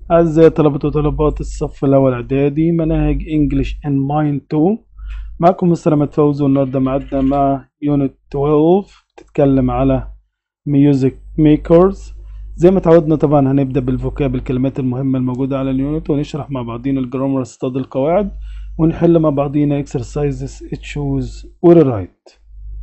أعزائي طلبة وطلبات الصف الأول إعدادي مناهج English in Mind 2 معكم مستر أحمد فوزي والنهاردة معدنا مع يونت 12 بتتكلم على Music Makers زي ما تعودنا طبعا هنبدأ بالفوكاب الكلمات المهمة الموجودة على اليونت ونشرح مع بعضينا الجرامر استاد القواعد ونحل مع بعضينا exercises choose وريرايت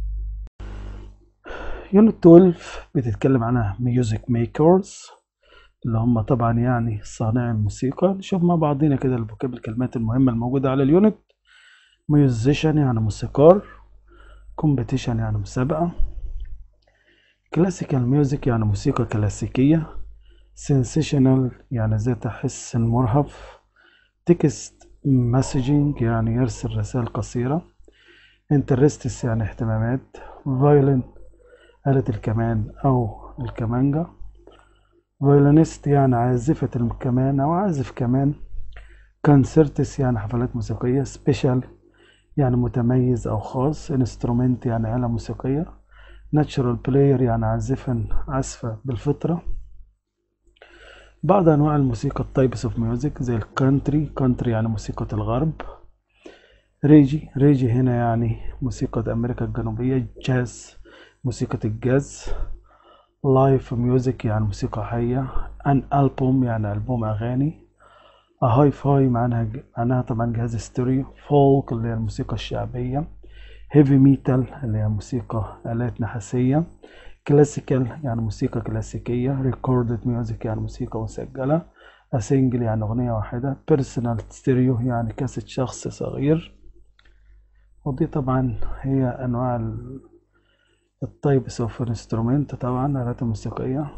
يونت 12 بتتكلم عن Music Makers اللي هم طبعا يعني صانعي الموسيقى نشوف مع بعضينا كده الفوكاب الكلمات المهمة الموجودة على اليونت ميوزيشن يعني موسيقار كومبيتيشن يعني مسابقة كلاسيكال ميوزك يعني موسيقى كلاسيكية سنسيشنال يعني ذات حس مرهف تكست مسجنج يعني يرسل رسائل قصيرة انترستس يعني اهتمامات فايولين آلة الكمان أو الكمانجا فيولينيست يعني عازفة الكمان أو عازف كمان كونسرتس يعني حفلات موسيقية سبيشال يعني متميز أو خاص انسترومنت يعني آلة موسيقية ناتشورال بلاير يعني عازفا عزفة بالفطرة بعض أنواع الموسيقى التايبس اوف ميوزك زي الكانتري كانتري يعني موسيقى الغرب ريجي ريجي هنا يعني موسيقى أمريكا الجنوبية جاز موسيقى الجاز لايف ميوزك يعني موسيقى حية ان ألبوم يعني ألبوم أغاني هاي فاي معناها معناها طبعا جهاز ستيريو فولك اللي هي الموسيقى الشعبية هيفي ميتال اللي هي موسيقى آلات نحاسية كلاسيكال يعني موسيقى كلاسيكية ريكوردد ميوزك يعني موسيقى مسجلة سنجل يعني أغنية واحدة بيرسونال ستيريو يعني كاسة شخص صغير ودي طبعا هي أنواع التايبس اوف انسترومنت طبعا آلات موسيقية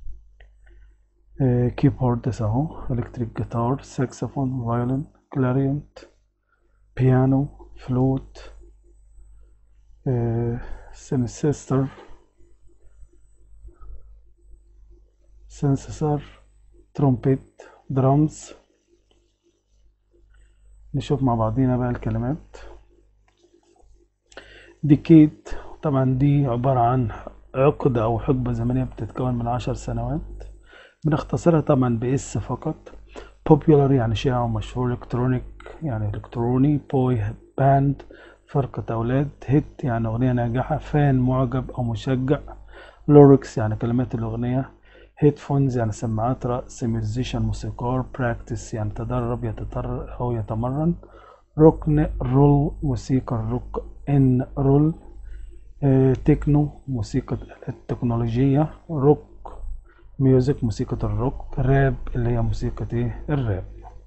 كيبورد اهو الكتريك جيتار ساكسفون فايولين كلارينت بيانو فلوت سينسيستر سينسيسر ترومبيت درامز نشوف مع بعضينا بقى الكلمات ديكيد طبعا دي عبارة عن عقدة أو حقبة زمنية بتتكون من عشر سنوات بنختصرها طبعا بإس فقط popular يعني شائع ومشهور الكترونيك يعني إلكتروني بوي باند فرقة أولاد هيت يعني أغنية ناجحة فان معجب أو مشجع لوركس يعني كلمات الأغنية هيدفونز يعني سماعات رأس ميوزيشن موسيقار براكتس يعني تدرب يتدرب أو يتمرن ركن رول موسيقى الروك ان رول آه، تكنو موسيقى التكنولوجية روك ميوزك موسيقى الروك راب اللي هي موسيقى ايه الراب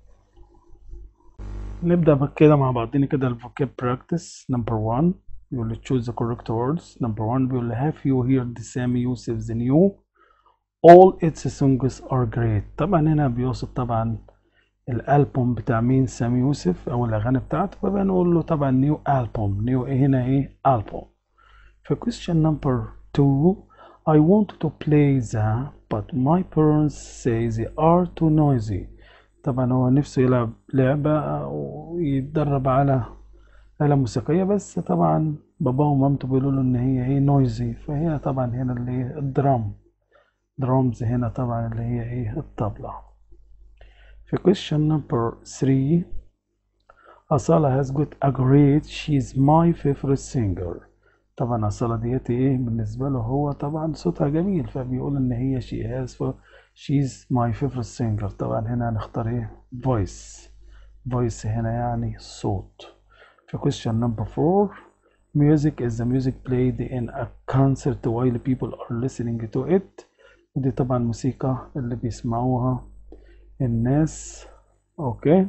نبدأ بقى كده مع بعضنا كده الفوكاب براكتس نمبر 1 بيقول لي choose the correct words نمبر 1 بيقول لي have you heard سامي يوسف the new all its songs are great طبعا هنا بيوصف طبعا الالبوم بتاع مين سامي يوسف او الاغاني بتاعته فبقى نقول له طبعا نيو البوم نيو ايه هنا ايه البوم في question number 2 I want to play the but my parents say they are too noisy طبعا هو نفسه يلعب لعبة ويتدرب على آلة موسيقية بس طبعا باباه ومامته بيقولوا له إن هي إيه نويزي فهي طبعا هنا اللي هي الدرام درامز هنا طبعا اللي هي إيه الطبلة في question number 3 أصالة has got a great she's my favorite singer طبعا أصالة ديت إيه بالنسبة له هو طبعا صوتها جميل فبيقول إن هي she has for she's my favorite singer طبعا هنا هنختار إيه voice voice هنا يعني صوت في question number 4 music is the music played in a concert while people are listening to it ودي طبعا موسيقى اللي بيسمعوها الناس اوكي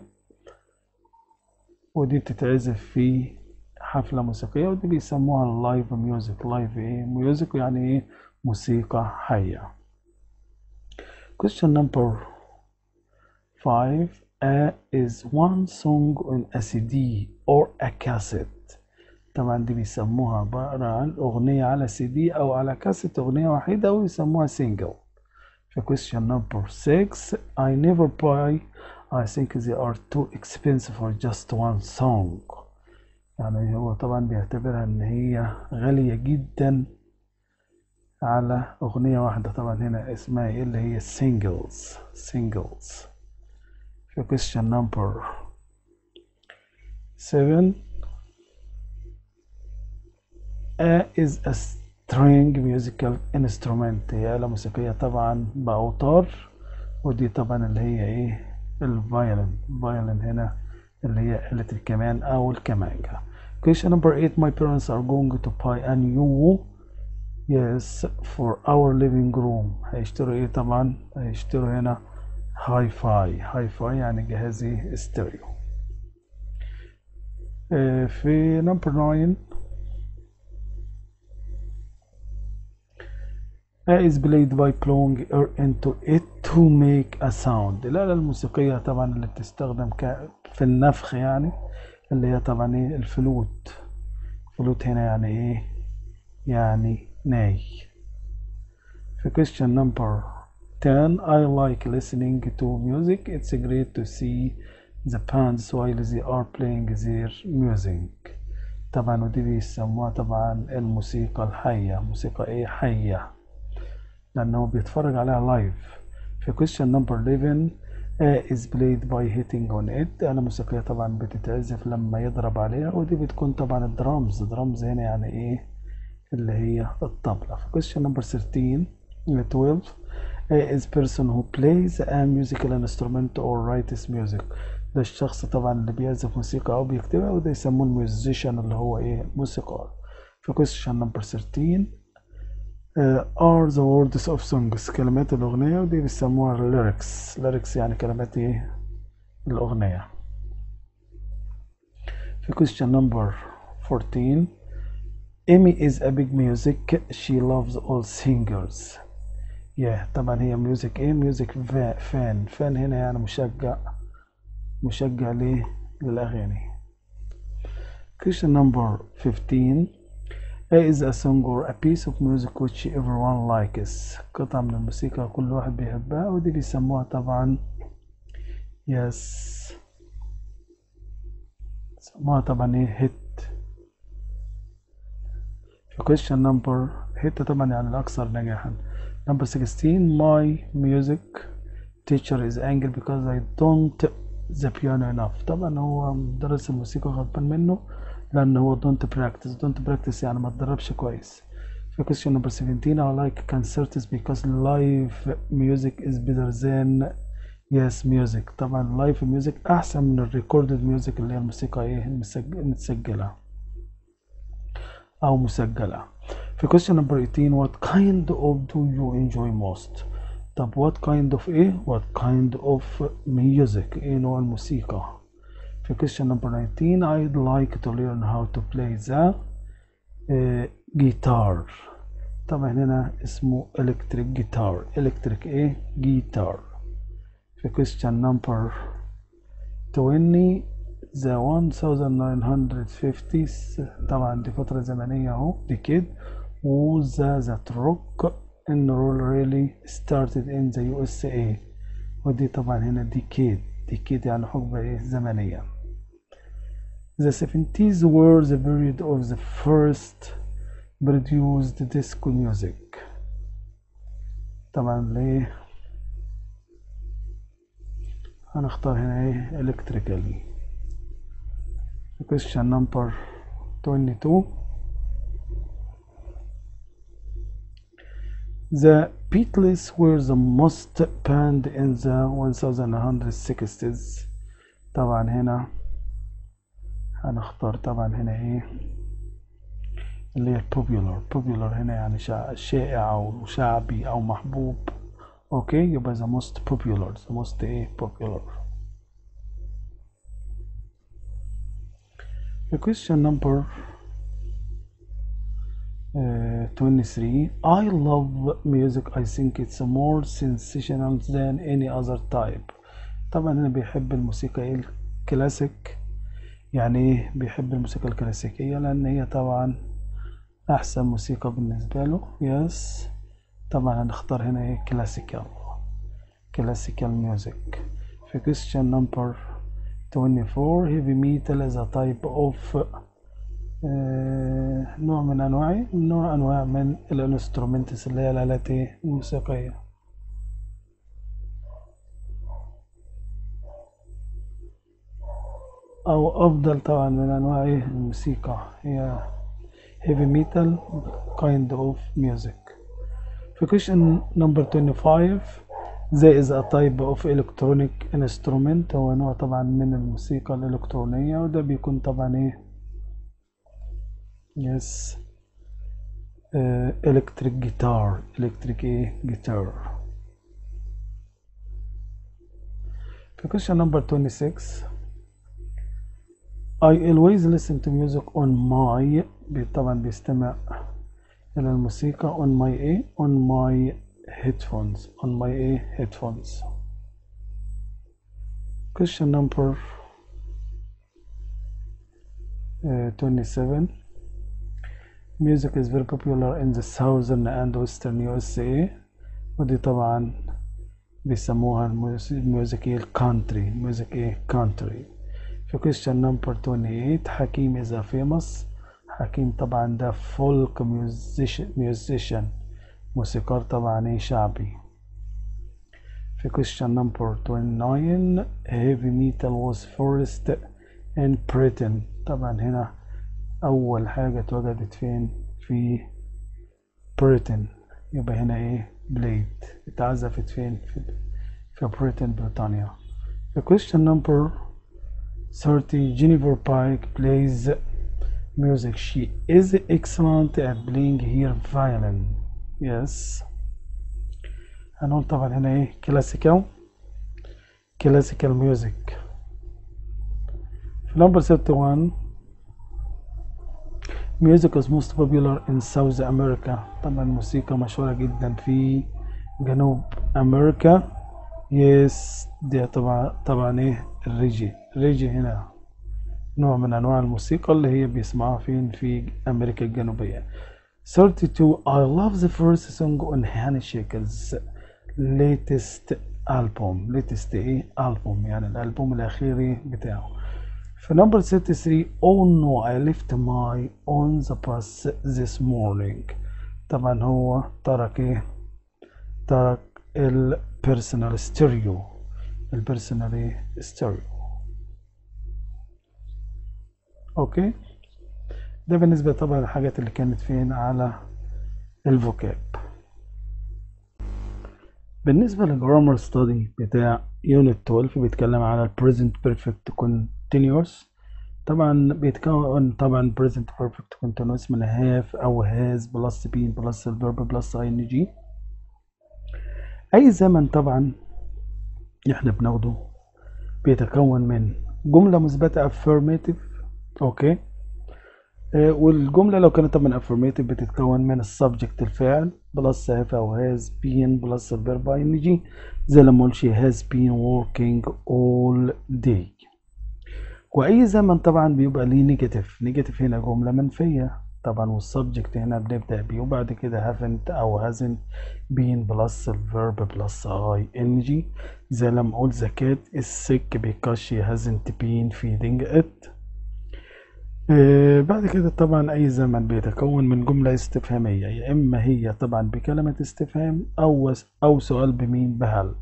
ودي بتتعزف في حفلة موسيقية ودي بيسموها اللايف ميوزك لايف ايه ميوزك يعني ايه موسيقى حية question number 5 a is one song on a CD or a cassette طبعا دي بيسموها عبارة عن أغنية على سي دي أو على كاسيت أغنية وحيدة ويسموها سينجل في question number 6 I never buy I think they are too expensive for just one song يعني هو طبعا بيعتبرها ان هي غالية جدا على اغنية واحدة طبعا هنا اسمها ايه اللي هي singles singles في question number 7 A is a string musical instrument هي آلة موسيقية طبعا بأوتار ودي طبعا اللي هي ايه الفايولين الفايولين هنا اللي هي آلة الكمان أو الكمانجة question number 8 my parents are going to buy a new yes for our living room هيشتروا ايه طبعا هيشتروا هنا هاي فاي هاي فاي يعني جهازي استيريو آه، في نمبر 9 A is played by blowing air into it to make a sound الآلة الموسيقية طبعا اللي بتستخدم ك... في النفخ يعني اللي هي طبعا ايه الفلوت الفلوت هنا يعني ايه يعني ناي في question number 10 I like listening to music it's great to see the bands while they are playing their music طبعا ودي بيسموها طبعا الموسيقى الحية موسيقى ايه حية لأنه بيتفرج عليها لايف في question number 11 A is played by hitting on it آلة موسيقية طبعا بتتعزف لما يضرب عليها ودي بتكون طبعا الدرامز درامز هنا يعني ايه اللي هي الطبلة في question number 13 12 A is person who plays a musical instrument or writes music ده الشخص طبعا اللي بيعزف موسيقى أو بيكتبها وده يسموه الميوزيشن اللي هو إيه موسيقار في question number 13 uh, are the words of songs كلمات الأغنية ودي بيسموها lyrics lyrics يعني كلمات إيه الأغنية في question number 14 Amy is a big music she loves all singers yeah طبعا هي ميوزك ايه ميوزك فان فان هنا يعني مشجع مشجع ليه للأغاني question number 15 A is a song or a piece of music which everyone likes قطعة من الموسيقى كل واحد بيحبها ودي بيسموها طبعا yes بيسموها طبعا ايه hit في question number hit طبعا يعني الأكثر نجاحا number 16 my music teacher is angry because I don't the piano enough طبعا هو مدرس الموسيقى غضبان منه لأن هو don't practice don't practice يعني ما تدربش كويس في question number 17 I like concerts because live music is better than yes music طبعا live music أحسن من الريكوردد music اللي هي الموسيقى إيه المسج- المتسجلة أو مسجلة في question number 18 what kind of do you enjoy most طب what kind of ايه what kind of music ايه نوع الموسيقى في question number 19 I'd like to learn how to play the uh, guitar طبعا هنا اسمه electric guitar electric ايه guitar في question number 20 the 1950 طبعا دي فترة زمنية اهو decade و the that rock and roll really started in the USA ودي طبعا هنا decade decade يعني حقبة ايه زمنية The 70s were the period of the first produced disco music طبعا ليه هنختار هنا ايه electrically question number 22 The Beatles were the most banned in the 1960s طبعا هنا هنختار طبعا هنا ايه اللي هي popular popular هنا يعني شا- شائع او شعبي او محبوب اوكي يبقى the most popular the most ايه popular The question number uh, 23 I love music I think it's more sensational than any other type طبعا هنا بيحب الموسيقى ايه الكلاسيك يعني ايه بيحب الموسيقى الكلاسيكية لأن هي طبعا أحسن موسيقى بالنسبة له يس طبعا هنختار هنا ايه كلاسيكال كلاسيكال ميوزك في question number 24 heavy metal is a type of آه، نوع من أنواع نوع أنواع من الانسترومنتس اللي هي الآلات إيه؟ الموسيقية أو أفضل طبعا من أنواع إيه الموسيقى هي heavy metal kind of music في question number 25 there is a type of electronic instrument هو نوع طبعا من الموسيقى الإلكترونية وده بيكون طبعا إيه yes uh, electric guitar electric إيه guitar في question number 26 I always listen to music on my بي- طبعا بيستمع إلى الموسيقى on my إيه on my headphones on my إيه headphones question number uh, 27 music is very popular in the southern and western USA ودي طبعا بيسموها الموس- الميوزك ايه الكانتري ميوزك ايه كانتري في question number 28 حكيم is a famous حكيم طبعا ده فولك musician موسيقار طبعا ايه شعبي في question number 29 heavy metal was first in Britain طبعا هنا أول حاجة اتوجدت فين في بريتن يبقى هنا ايه بليد اتعزفت فين في في بريتن بريطانيا في question number 30 Jennifer Pike plays music she is excellent at playing her violin yes هنقول طبعا هنا ايه كلاسيكال كلاسيكال ميوزك في number 31 Music is most popular in South America طبعا الموسيقى مشهورة جدا في جنوب أمريكا يس دي طبعا طبعا ايه الريجي الريجي هنا نوع من أنواع الموسيقى اللي هي بيسمعوها فين في أمريكا الجنوبية 32 I love the first song on Hannah Shaker's latest album latest ايه album يعني الألبوم الأخير بتاعه في number 33 oh no I left my on the bus this morning طبعا هو ترك ايه ترك البيرسونال ستيريو البيرسونال ايه ستيريو اوكي ده بالنسبة طبعا للحاجات اللي كانت فين على الفوكاب بالنسبة للجرامر ستادي بتاع يونت 12 بيتكلم على البريزنت بيرفكت continuous طبعا بيتكون طبعا present perfect continuous من have أو has plus been plus الverb plus ing أي زمن طبعا احنا بناخده بيتكون من جملة مثبتة affirmative اوكي آه، والجملة لو كانت طبعا affirmative بتتكون من السبجكت الفاعل بلس have أو has been بلس الفيرب ing زي لما اقول she has been working all day واي زمن طبعا بيبقى ليه نيجاتيف نيجاتيف هنا جمله منفيه طبعا والسبجكت هنا بنبدا بيه وبعد كده haven't او hasn't been بلس الفيرب بلس اي ان جي زي لما اقول the cat is sick because she hasn't been feeding it آه بعد كده طبعا اي زمن بيتكون من جمله استفهاميه يا اما هي طبعا بكلمه استفهام او او سؤال بمين بهل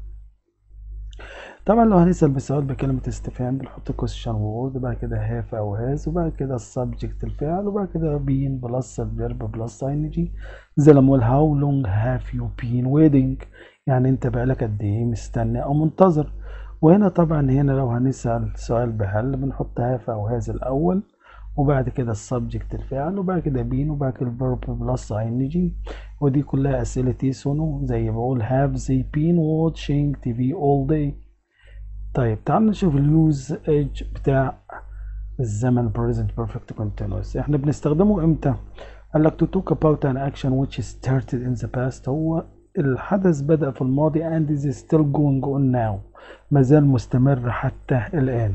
طبعا لو هنسأل بسؤال بكلمة استفهام بنحط question word وبعد كده have أو has وبعد كده السبجكت الفعل وبعد كده been بلس الفيرب بلس ing زي لما أقول how long have you been waiting يعني أنت بقالك قد إيه مستني أو منتظر وهنا طبعا هنا لو هنسأل سؤال بهل بنحط have أو has الأول وبعد كده السبجكت الفعل وبعد كده been وبعد كده الفيرب بلس ing ودي كلها أسئلة yes ونو زي بقول have they been watching TV all day طيب تعال نشوف اليوز ايج بتاع الزمن present perfect continuous احنا بنستخدمه امتى قال لك to talk about an action which started in the past هو الحدث بدأ في الماضي and is still going on now ما زال مستمر حتى الآن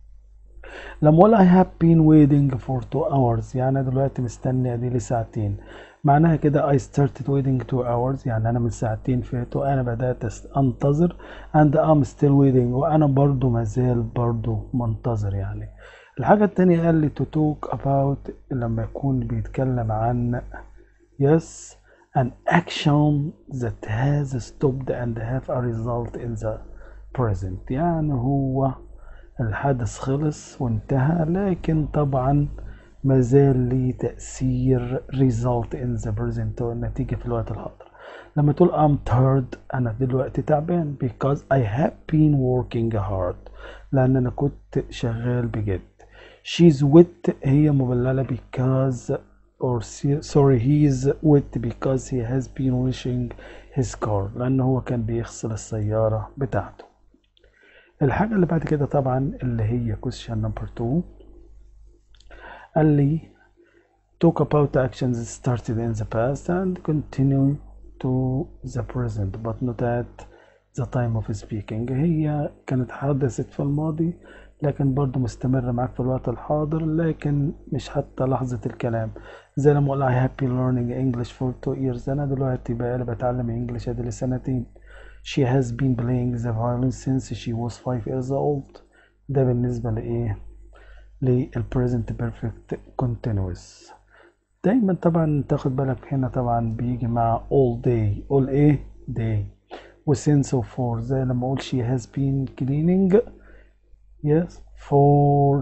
لما اقول I have been waiting for two hours يعني أنا دلوقتي مستني ادي ساعتين معناها كده I started waiting two hours يعني أنا من ساعتين فاتوا أنا بدأت أست- أنتظر and I'm still waiting وأنا برضو مازال برضو منتظر يعني الحاجة التانية قال لي to talk about لما يكون بيتكلم عن yes an action that has stopped and have a result in the present يعني هو الحدث خلص وانتهى لكن طبعا مازال ليه تأثير result in the present النتيجة في الوقت الحاضر لما تقول I'm tired أنا دلوقتي تعبان because I have been working hard لأن أنا كنت شغال بجد she's wet هي مبللة because or sorry he is wet because he has been washing his car لأنه هو كان بيغسل السيارة بتاعته الحاجة اللي بعد كده طبعا اللي هي question number two قال لي talk about actions started in the past and continue to the present but not at the time of speaking هي كانت حدثت في الماضي لكن برضو مستمرة معاك في الوقت الحاضر لكن مش حتى لحظة الكلام زي لما اقول I have been learning English for two years أنا دلوقتي بقى بتعلم إنجليش أدي سنتين She has been playing the violin since she was five years old ده بالنسبة لإيه لل present perfect continuous دايما طبعا تاخد بالك هنا طبعا بيجي مع all day all ايه day و since و for زي لما اقول she has been cleaning yes for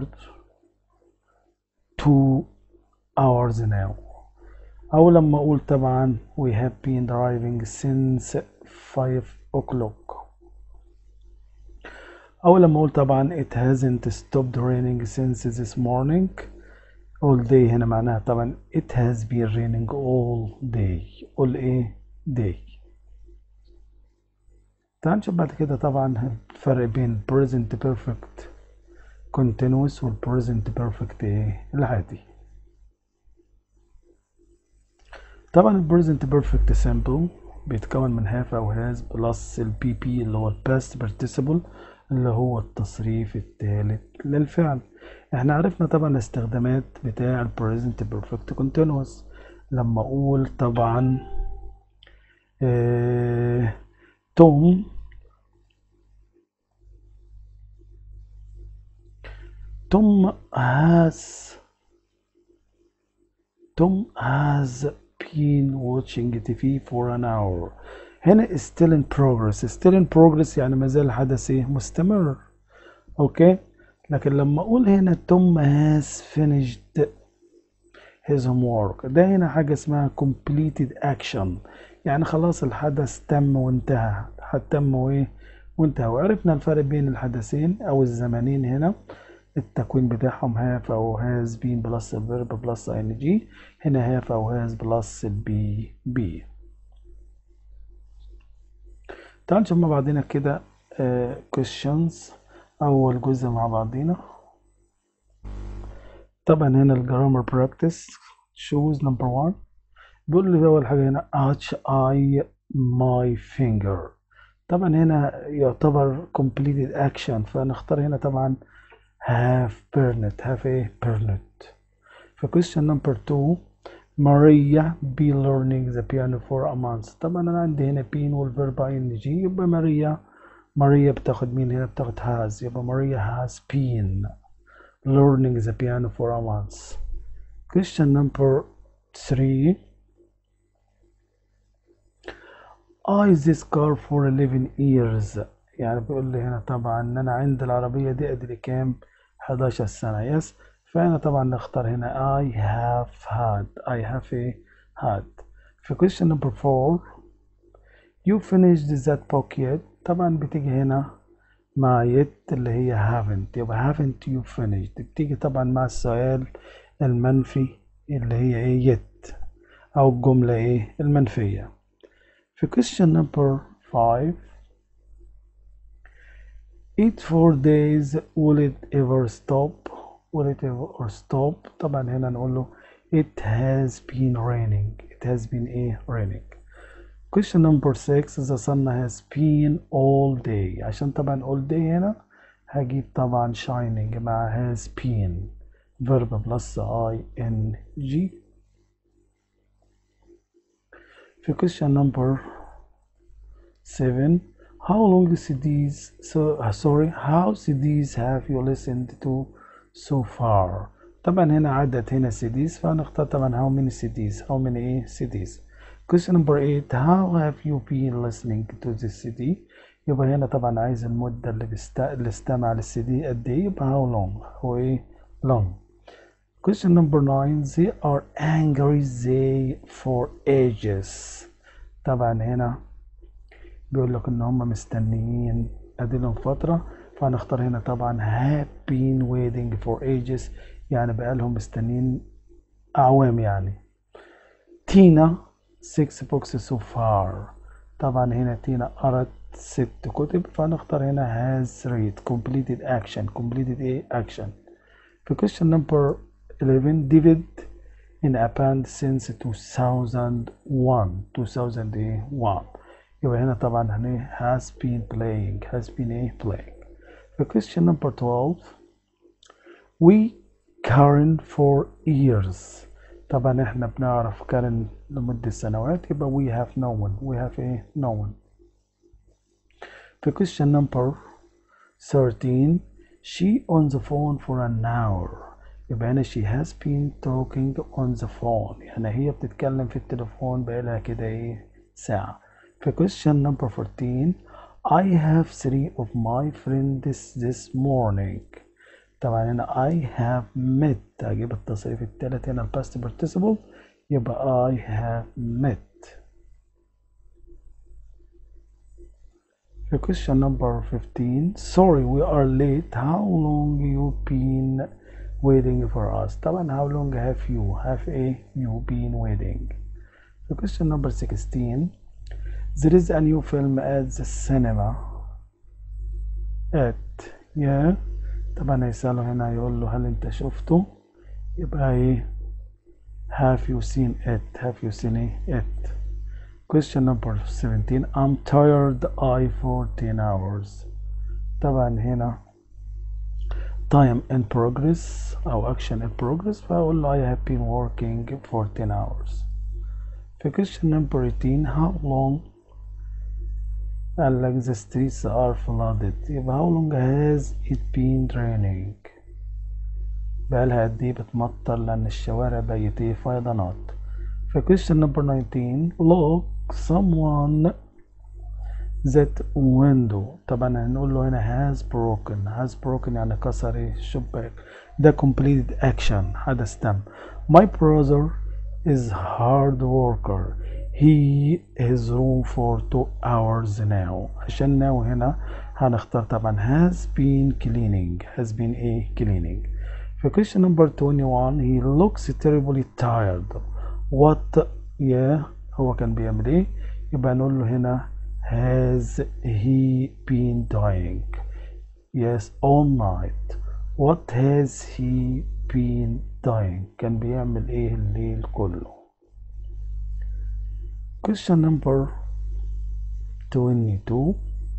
two hours now او لما اقول طبعا we have been driving since five o'clock او لما اقول طبعا it hasn't stopped raining since this morning all day هنا معناها طبعا it has been raining all day all ايه day تعال نشوف بعد كده طبعا الفرق بين present perfect continuous وال present perfect ايه العادي طبعا ال present perfect simple بيتكون من have أو has plus ال PP اللي هو ال past participle اللي هو التصريف الثالث للفعل احنا عرفنا طبعا الاستخدامات بتاع ال present perfect continuous لما اقول طبعا اه توم توم has توم has been watching TV for an hour هنا still in progress still in progress يعني ما زال الحدث ايه مستمر اوكي لكن لما اقول هنا توم has finished his homework ده هنا حاجة اسمها completed action يعني خلاص الحدث تم وانتهى تم وايه وانتهى وعرفنا الفرق بين الحدثين او الزمانين هنا التكوين بتاعهم have او has been plus الفيرب plus ing هنا have او has plus البي بي تعال نشوف مع بعضنا كده uh, questions أول جزء مع بعضينا طبعا هنا الجرامر براكتس shows number one بيقول لي أول حاجة هنا touch I my finger طبعا هنا يعتبر completed action فنختار هنا طبعا have burned have ايه burned في question number two ماريا be learning the piano for a month طبعا انا عندي هنا been والفيرب ing يبقى ماريا ماريا بتاخد مين هنا بتاخد has يبقى ماريا has been learning the piano for a month question number three I this car for 11 years يعني بيقول لي هنا طبعا ان انا عندي العربية دي ادري كام 11 سنة يس فأنا طبعا نختار هنا I have had I have a had في question number four you finished that book yet طبعا بتيجي هنا مع yet اللي هي haven't يبقى haven't you finished بتيجي طبعا مع السؤال المنفي اللي هي ايه yet أو الجملة ايه المنفية في question number five eat four days will it ever stop will it ever or stop طبعا هنا نقول له it has been raining it has been a raining question number six the sun has been all day عشان طبعا all day هنا هجيب طبعا shining مع has been verb plus ing في question number seven how long CDs so uh, sorry how CDs have you listened to so far طبعا هنا عدت هنا CDs فهنختار طبعا how many CDs how many ايه CDs question number 8 how have you been listening to this CD يبقى هنا طبعا عايز المدة اللي, بيست... اللي استمع للسي دي قد ايه يبقى how long هو ايه long question number nine they are angry they for ages طبعا هنا بيقول لك ان هم مستنيين اديلهم فترة فهنختار هنا طبعا have been waiting for ages يعني بقالهم مستنيين اعوام يعني تينا six books so far طبعا هنا تينا قرأت ست كتب فهنختار هنا has read completed action completed ايه action في question number 11 ديفيد in a band since 2001 2001 يبقى هنا طبعا هنا has been playing has been a playing في question number 12 we Karen for years طبعا احنا بنعرف كارن لمدة سنوات يبقى we have known we have a known في question number 13 she on the phone for an hour يبقى هنا she has been talking on the phone يعني هي بتتكلم في التليفون بقالها كده ايه ساعة في question number 14 I have three of my friends this morning طبعا هنا I have met أجيب التصريف التالت هنا past participle يبقى I have met في question number 15 sorry we are late how long you been waiting for us طبعا how long have you have a you been waiting في question number 16 there is a new film at the cinema at yeah طبعا هيسأله هنا يقول له هل انت شفته يبقى ايه have you seen it have you seen it question number 17 I'm tired I 14 hours طبعا هنا time in progress أو action in progress فأقول له I have been working 14 hours في question number 18 how long قال لك the streets are flooded يبقى how long has it been raining بقالها قد ايه بتمطر لأن الشوارع بقت ايه فيضانات في question number 19 look someone that window طبعا هنقول له هنا has broken has broken يعني كسر ايه الشباك ده completed action حدث تم my brother is hard worker he his room for two hours now عشان now هنا هنختار طبعا has been cleaning has been a cleaning في question number 21 he looks terribly tired what yeah هو كان بيعمل ايه يبقى نقول له هنا has he been doing yes all night what has he been doing كان بيعمل ايه الليل كله question number 22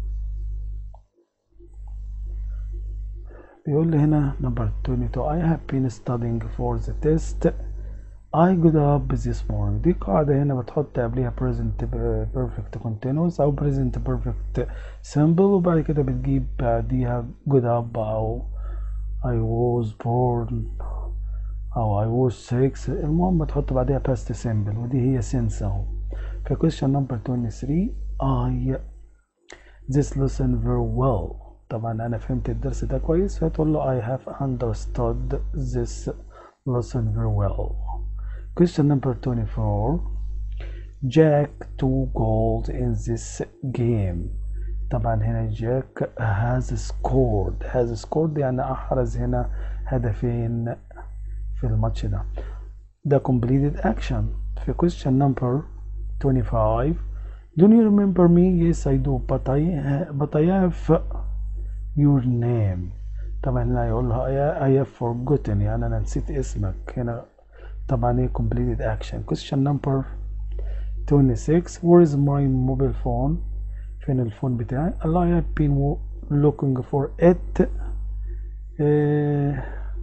بيقول لي هنا number 22 I have been studying for the test I got up this morning دي قاعدة هنا بتحط قبليها present perfect continuous أو present perfect simple وبعد كده بتجيب بعديها got up أو I was born أو I was six المهم بتحط بعديها past simple ودي هي since أهو في question number 23 I this lesson very well طبعا أنا فهمت الدرس ده كويس فتقول له I have understood this lesson very well question number 24 Jack two goals in this game طبعا هنا جاك has scored has scored يعني أحرز هنا هدفين في الماتش ده ده completed action في question number 25 Don't you remember me? Yes I do but I, but I have your name طبعا هنا يقول له I have forgotten يعني أنا نسيت اسمك هنا طبعا ايه completed action question number 26 where is my mobile phone فين الفون بتاعي I have been looking for it إيه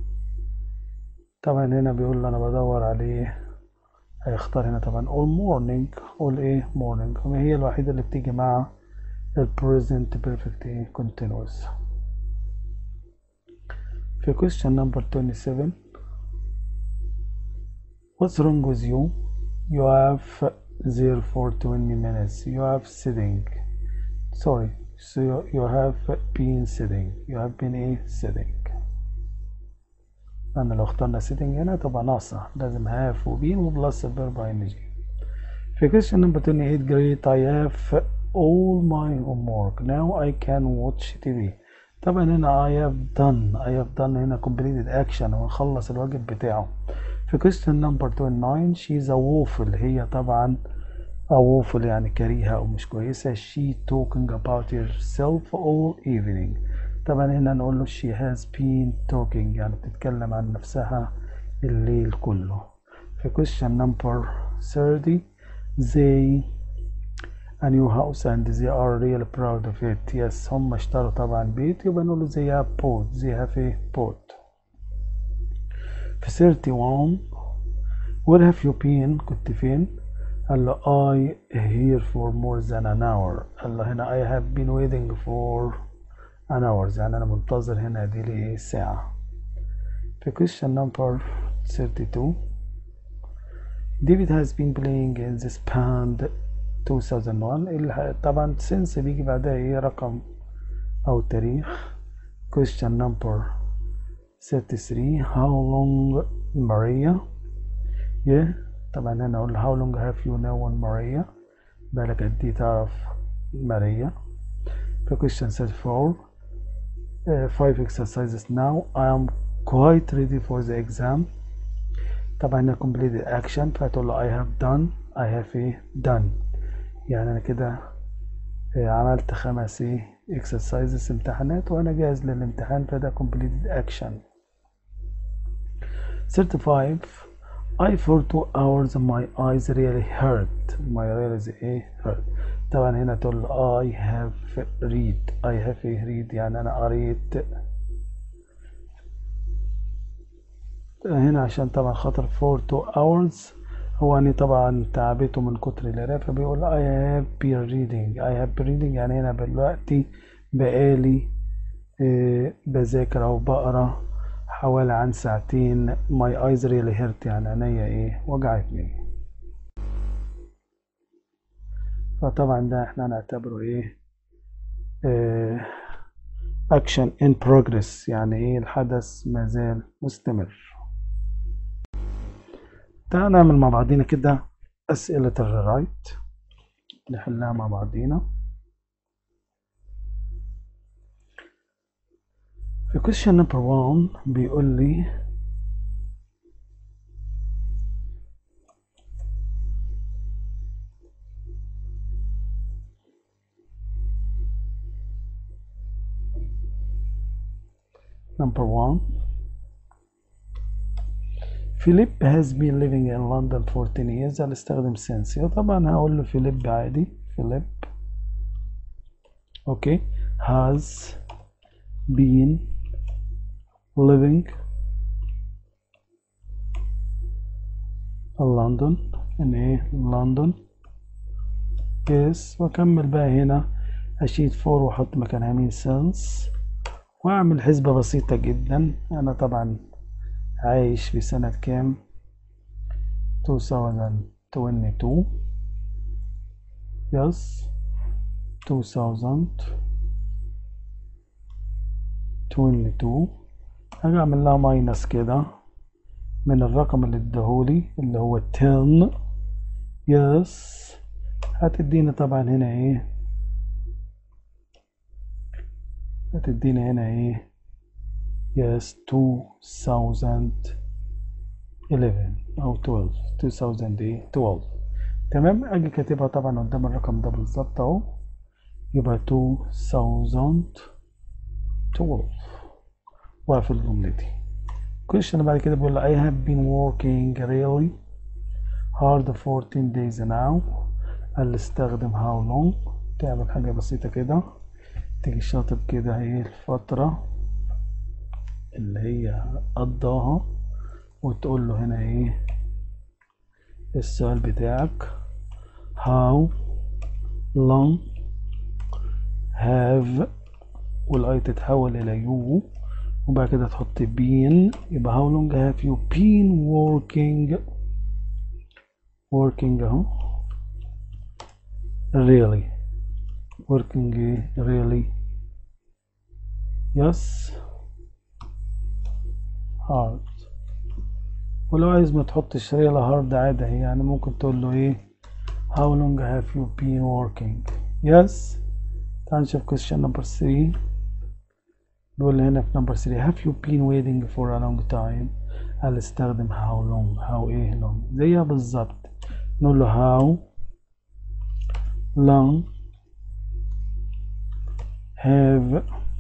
طبعا هنا بيقول له انا بدور عليه هيختار هنا طبعا all morning all ايه morning هي الوحيدة اللي بتيجي مع ال present perfect ايه continuous في question number 27 What's wrong with you? You have there for 20 minutes. You have sitting. Sorry. so you, you have been sitting you have been ايه sitting أنا لو اخترنا sitting هنا تبقى ناقصة لازم have و been وبلس الفيرب ing في question number 28 great I have all my homework now I can watch TV طبعا هنا I have done I have done هنا completed action ونخلص الواجب بتاعه في question number 29 she's a waffle هي طبعا a waffle يعني كريهة أو مش كويسة she talking about herself all evening طبعا هنا نقول له she has been talking يعني بتتكلم عن نفسها الليل كله في question number 30 they a new house and they are really proud of it yes هم اشتروا طبعا بيت يبقى نقول له they have bought they have a bought في 31 where have you been كنت فين قال له I here for more than an hour قال له هنا I have been waiting for an hour يعني أنا منتظر هنا دي لي ساعة في question number 32 David has been playing in this band 2001 اللي طبعا since بيجي بعدها ايه رقم أو تاريخ question number 33 how long Maria yeah طبعا هنا اقول how long have you known Maria بالك قد ايه تعرف ماريا في question 34 uh, five exercises now I am quite ready for the exam طبعا هنا completed action فهتقول له I have done I have ايه done يعني انا كده عملت خمس ايه exercises امتحانات وانا جاهز للامتحان فده completed action 35 I for two hours my eyes really hurt my eyes ايه hurt طبعا هنا تقول I have read I have read يعني انا قريت هنا عشان طبعا خاطر for two hours هو أني طبعا تعبته من كتر القراءة فبيقول I have been reading I have been reading يعني هنا دلوقتي بقالي إيه بذاكر أو بقرا حوالي عن ساعتين my eyes really hurt يعني عينيا إيه وجعتني فطبعا ده احنا هنعتبره إيه, إيه action in progress يعني إيه الحدث مازال مستمر تعال نعمل مع بعضينا كده أسئلة الرايت نحلها مع بعضينا في question number one بيقول لي number one فيليب has been living in London for 10 years هنستخدم since طبعا هقول له فيليب عادي فيليب اوكي has been living in London in ايه London yes واكمل بقى هنا اشيل فور واحط مكانها مين since واعمل حسبة بسيطة جدا انا طبعا عايش في سنة كام 2022 يس 2022 هاجي اعمل لها ماينس كده من الرقم اللي اداهولي اللي هو 10 يس هتديني طبعا هنا ايه هتديني هنا ايه yes 2011 أو 12 2012 تمام أجي كاتبها طبعا قدام الرقم ده بالظبط أهو يبقى 2012 وأقفل جملتي question بعد كده بيقول I have been working really hard for 10 days now قال لي استخدم how long تعمل حاجة بسيطة كده تيجي شاطب كده هي الفترة اللي هي قضاها وتقول له هنا ايه السؤال بتاعك how long have والاي تتحول الى يو وبعد كده تحط been يبقى how long have you been working working اهو really working really yes hard ولو عايز ما تحطش real hard عادي يعني ممكن تقول له ايه how long have you been working yes تعال نشوف question number 3 بيقول هنا في number 3 have you been waiting for a long time هل استخدم how long how ايه long زيها بالظبط نقول له how long have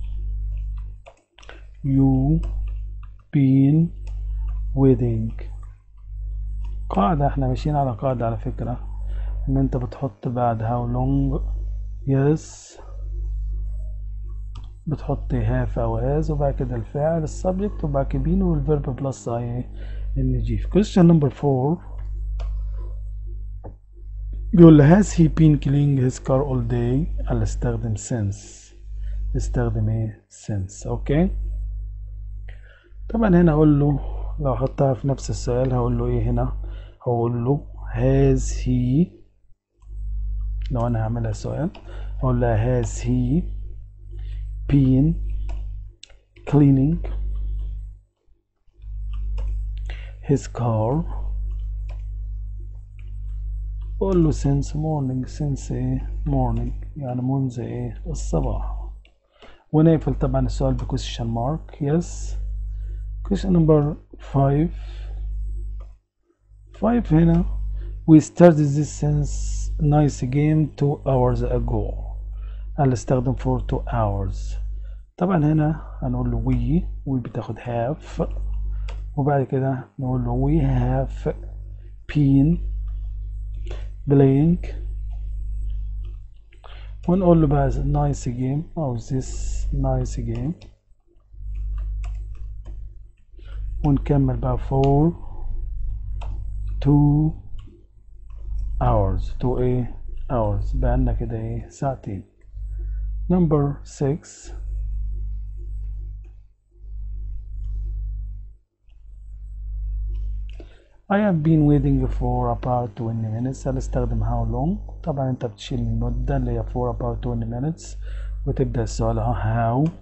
you been waiting قاعدة احنا ماشيين على قاعدة على فكرة ان انت بتحط بعد how long yes بتحط have او has وبعد كده الفاعل السبجكت وبعد كده been والفيرب بلس اي ان جي في question number 4 بيقول has he been cleaning his car all day قال استخدم since استخدم ايه since اوكي طبعا هنا اقول له لو حطها في نفس السؤال هقول له ايه هنا هقول له has he لو انا هعملها سؤال هقول له has he been cleaning his car قول له since morning since ايه morning يعني منذ ايه الصباح ونقفل طبعا السؤال ب question mark yes question number 5 5 هنا we started this since nice game two hours ago قال استخدم for two hours طبعا هنا هنقول له we we بتاخد have وبعد كده نقول له we have been playing ونقول له بقى nice game أو this nice game ونكمل بقى for two hours two ايه hours بقالنا كده ايه ساعتين number six I have been waiting for about 20 minutes هنستخدم how long طبعا انت بتشيل المدة اللي هي for about 20 minutes وتبدأ السؤال اهو how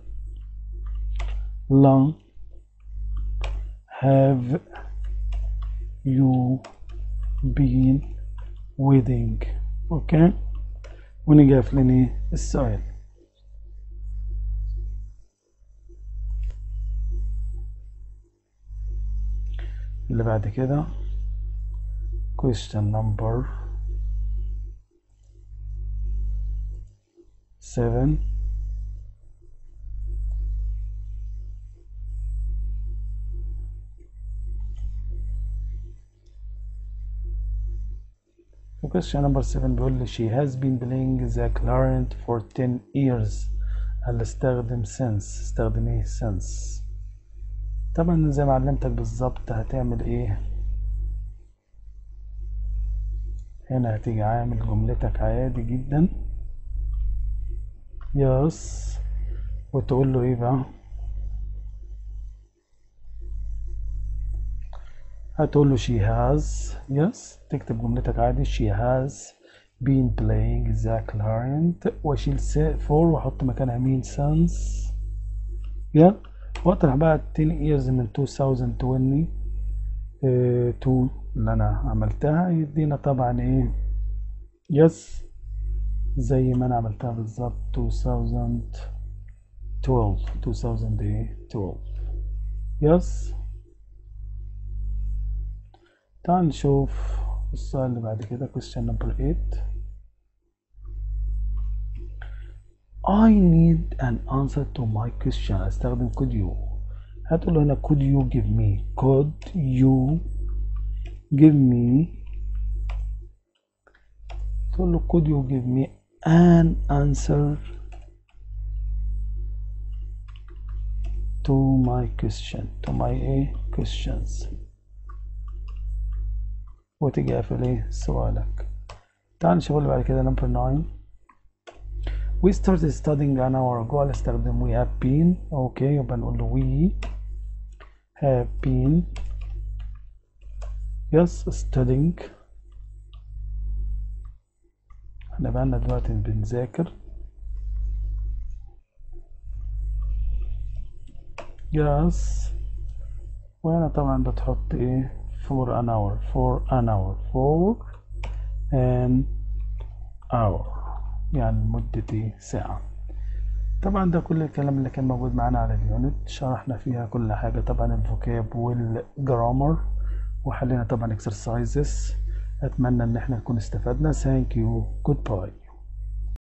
long have you been waiting اوكي ونيجي قافلين السؤال اللي بعد كده question number 7 question number 7 بيقول لي she has been playing the clarinet for 10 years هل استخدم since استخدم ايه since طبعا زي ما علمتك بالظبط هتعمل ايه هنا هتيجي عامل جملتك عادي جدا يس وتقول له ايه بقى هتقول له she has yes تكتب جملتك عادي she has been playing the clarinet واشيل for واحط مكانها مين since yeah واطرح بقى 10 years من 2020 اه to اللي انا عملتها يدينا طبعا ايه يس زي ما انا عملتها بالظبط 2012 2012 يس تعال نشوف السؤال اللي بعد كده question number 8 I need an answer to my question استخدم could you هتقول له هنا could you give me could you give me تقول له could you give me an answer to my question to my ايه questions وتيجي قافل ايه سؤالك تعال نشوف اللي بعد كده number 9 we started studying an hour ago هنستخدم we have been اوكي يبقى نقول له we have been yes studying احنا بقالنا دلوقتي بنذاكر yes وهنا طبعا بتحط ايه for an hour for an hour for an hour يعني لمدة إيه؟ ساعة طبعا ده كل الكلام اللي كان موجود معانا على اليونت شرحنا فيها كل حاجة طبعا الفوكاب والجرامر وحلينا طبعا exercises أتمنى إن احنا نكون استفدنا thank you goodbye